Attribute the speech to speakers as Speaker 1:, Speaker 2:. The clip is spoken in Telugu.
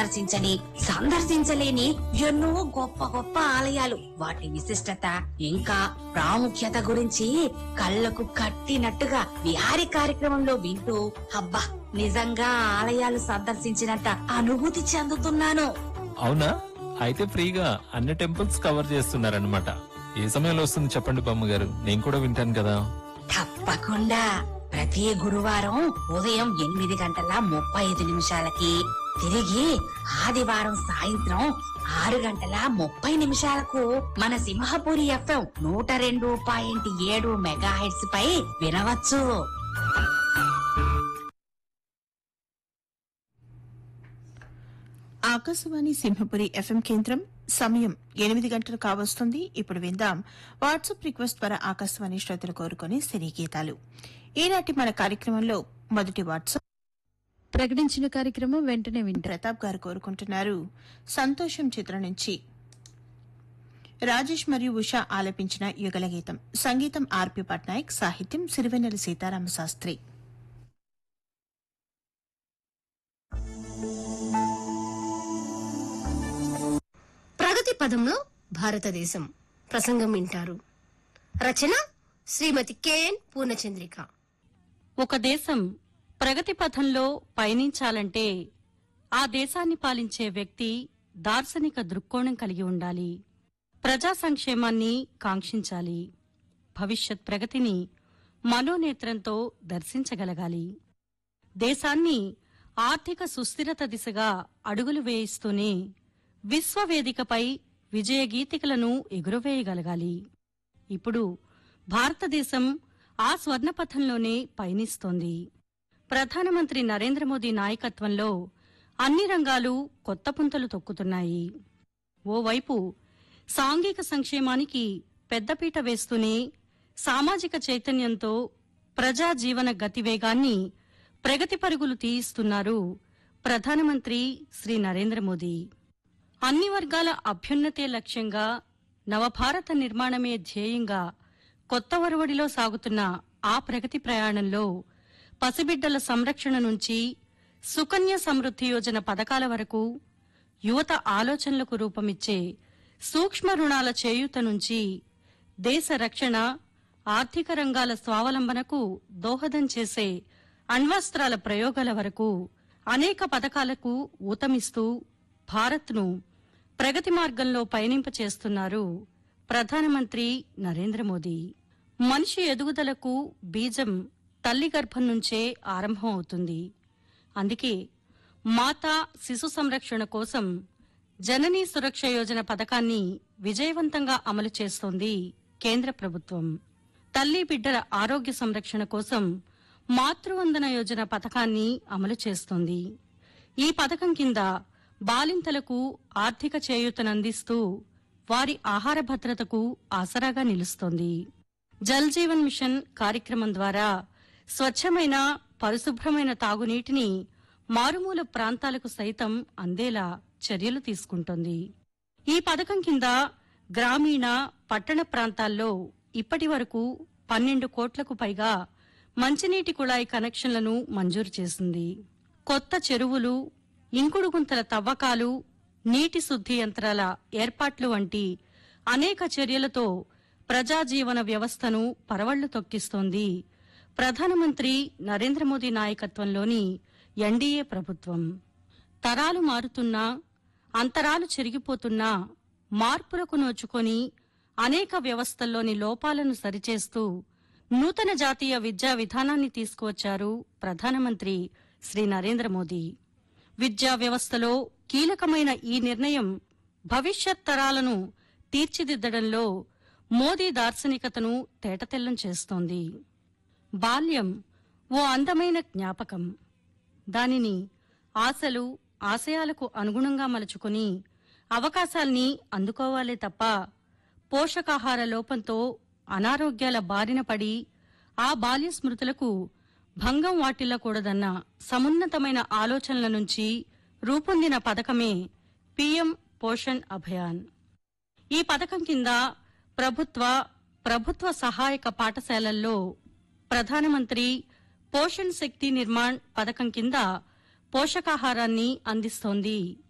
Speaker 1: సందర్శించని సందర్శించలేని ఎన్నో గొప్ప గొప్ప ఆలయాలు వాటి విశిష్టత ఇంకా ప్రాముఖ్యత గురించి కళ్ళకు కట్టినట్టుగా విహారీ కార్యక్రమంలో వింటూ అబ్బా నిజంగా ఆలయాలు సందర్శించినంత అనుభూతి చెందుతున్నాను
Speaker 2: అవునా అయితే ఫ్రీగా అన్ని టెంపుల్స్ కవర్ చేస్తున్నారన్నమాట ఏ సమయంలో వస్తుంది చెప్పండి బామ్మగారు నేను కూడా వింటాను కదా
Speaker 1: తప్పకుండా ప్రతి గురువారం ఉదయం ఎనిమిది గంటల ముప్పై ఐదు నిమిషాలకి తిరిగి ఆదివారం సాయంత్రం ఆరు గంటల ముప్పై నిమిషాలకు మన సింహపురి ఎఫ్ఎం నూట రెండు పాయింట్ ఏడు మెగా హెడ్స్ పై వినవచ్చు
Speaker 3: ఆకాశవాణి సింహపురి ఎఫ్ఎం కేంద్రం సమయం ఎనిమిది గంటలు కావస్తుంది ఇప్పుడు విందాం వాట్సాప్ రిక్వెస్ట్ ద్వారా ఆకాశవాణి శ్రోతలు కోరుకునే సినీ గీతాలు ఈనాటి మన కార్యక్రమంలో మొదటి వాట్సాప్
Speaker 4: ప్రకటించిన కార్యక్రమం వెంటనే వింటారు
Speaker 3: ప్రతాప్ గారు కోరుకుంటున్నారు సంతోషం చిత్రం నుంచి రాజేష్ మరియు ఉషా ఆలపించిన యుగల గీతం సంగీతం ఆర్పి పట్నాయక్ సాహిత్యం సిరివెన్నెల సీతారామ శాస్త్రి
Speaker 5: ప్రగతి పదంలో భారతదేశం ప్రసంగం వింటారు రచన శ్రీమతి కెఎన్ పూర్ణచంద్రిక
Speaker 6: ఒక దేశం ప్రగతి పథంలో పయనించాలంటే ఆ దేశాన్ని పాలించే వ్యక్తి దార్శనిక దృక్కోణం కలిగి ఉండాలి ప్రజా సంక్షేమాన్ని కాంక్షించాలి భవిష్యత్ ప్రగతిని మనోనేత్రంతో దర్శించగలగాలి దేశాన్ని ఆర్థిక సుస్థిరత దిశగా అడుగులు వేయిస్తూనే విశ్వవేదికపై విజయగీతికలను ఎగురవేయగలగాలి ఇప్పుడు భారతదేశం ఆ స్వర్ణపథంలోనే పయనిస్తోంది ప్రధానమంత్రి నరేంద్ర మోదీ నాయకత్వంలో అన్ని రంగాలు కొత్త పుంతలు తొక్కుతున్నాయి ఓవైపు సాంఘిక సంక్షేమానికి పెద్దపీట వేస్తూనే సామాజిక చైతన్యంతో ప్రజా జీవన గతివేగాన్ని ప్రగతి పరుగులు తీయిస్తున్నారు ప్రధానమంత్రి శ్రీ నరేంద్ర మోదీ అన్ని వర్గాల అభ్యున్నతే లక్ష్యంగా నవభారత నిర్మాణమే ధ్యేయంగా కొత్త ఒరవడిలో సాగుతున్న ఆ ప్రగతి ప్రయాణంలో పసిబిడ్డల సంరక్షణ నుంచి సుకన్య సమృద్ధి యోజన పథకాల వరకు యువత ఆలోచనలకు రూపమిచ్చే సూక్ష్మ రుణాల చేయూత నుంచి దేశ రక్షణ ఆర్థిక రంగాల స్వావలంబనకు దోహదం చేసే అణ్వస్త్రాల ప్రయోగాల వరకు అనేక పథకాలకు ఊతమిస్తూ భారత్ను ప్రగతి మార్గంలో పయనింపచేస్తున్నారు ప్రధానమంత్రి నరేంద్ర మోదీ మనిషి ఎదుగుదలకు బీజం తల్లి గర్భం నుంచే ఆరంభం అవుతుంది అందుకే మాతా శిశు సంరక్షణ కోసం జననీ సురక్ష యోజన పథకాన్ని విజయవంతంగా అమలు చేస్తోంది కేంద్ర ప్రభుత్వం తల్లి బిడ్డల ఆరోగ్య సంరక్షణ కోసం మాతృవందన యోజన పథకాన్ని అమలు చేస్తోంది ఈ పథకం కింద బాలింతలకు ఆర్థిక చేయూతనందిస్తూ వారి ఆహార భద్రతకు ఆసరాగా నిలుస్తోంది జల్ జీవన్ మిషన్ కార్యక్రమం ద్వారా స్వచ్ఛమైన పరిశుభ్రమైన తాగునీటిని మారుమూల ప్రాంతాలకు సైతం అందేలా చర్యలు తీసుకుంటోంది ఈ పథకం కింద గ్రామీణ పట్టణ ప్రాంతాల్లో ఇప్పటి వరకు పన్నెండు కోట్లకు పైగా మంచినీటి కుళాయి కనెక్షన్లను మంజూరు చేసింది కొత్త చెరువులు ఇంకుడు గుంతల తవ్వకాలు నీటి శుద్ధి యంత్రాల ఏర్పాట్లు వంటి అనేక చర్యలతో ప్రజా జీవన వ్యవస్థను పరవళ్లు తొక్కిస్తోంది ప్రధానమంత్రి నరేంద్ర మోదీ నాయకత్వంలోని ఎన్డీఏ ప్రభుత్వం తరాలు మారుతున్నా అంతరాలు చెరిగిపోతున్నా మార్పులకు నోచుకొని అనేక వ్యవస్థల్లోని లోపాలను సరిచేస్తూ నూతన జాతీయ విద్యా విధానాన్ని తీసుకువచ్చారు ప్రధానమంత్రి శ్రీ నరేంద్ర మోదీ విద్యా వ్యవస్థలో కీలకమైన ఈ నిర్ణయం భవిష్యత్ తరాలను తీర్చిదిద్దడంలో మోదీ దార్శనికతను తేటతెల్లం చేస్తోంది బాల్యం ఓ అందమైన జ్ఞాపకం దానిని ఆశలు ఆశయాలకు అనుగుణంగా మలుచుకుని అవకాశాల్ని అందుకోవాలే తప్ప పోషకాహార లోపంతో అనారోగ్యాల బారిన పడి ఆ బాల్య స్మృతులకు భంగం వాటిల్లకూడదన్న సమున్నతమైన ఆలోచనల నుంచి రూపొందిన పథకమే పీఎం పోషణ్ అభియాన్ ఈ పథకం కింద ప్రభుత్వ ప్రభుత్వ సహాయక పాఠశాలల్లో ప్రధానమంత్రి పోషణ్ శక్తి నిర్మాణ్ పథకం కింద పోషకాహారాన్ని అందిస్తోంది